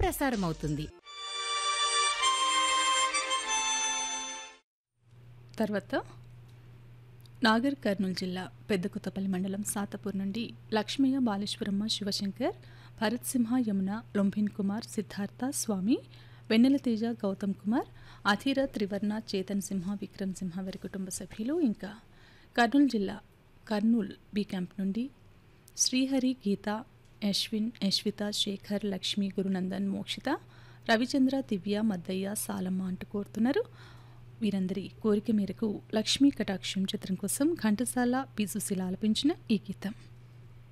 ప్రసారమవుతుంది తర్వాత నాగర్ కర్నూలు జిల్లా పెద్ద కొత్తపల్లి మండలం సాతపూర్ నుండి లక్ష్మయ్య బాలేశ్వరమ్మ శివశంకర్ భరత్ సింహ యమున లొంభిన్ కుమార్ సిద్ధార్థ స్వామి వెన్నెల తేజ గౌతమ్ కుమార్ అధీర త్రివర్ణ చేతన్ సింహ విక్రమ్ సింహ వారి కుటుంబ సభ్యులు ఇంకా కర్నూలు జిల్లా కర్నూల్ బి క్యాంప్ నుండి శ్రీహరి గీత యశ్విన్ యశ్విత శేఖర్ లక్ష్మి గురునందన్ మోక్షిత రవిచంద్ర దివ్య మద్దయ్య సాలమ్మ అంటూ కోరుతున్నారు వీరందరి కోరిక మేరకు లక్ష్మీ కటాక్షం చిత్రం కోసం ఘంటసాల పి సుశీల ఆలపించిన ఈ గీతం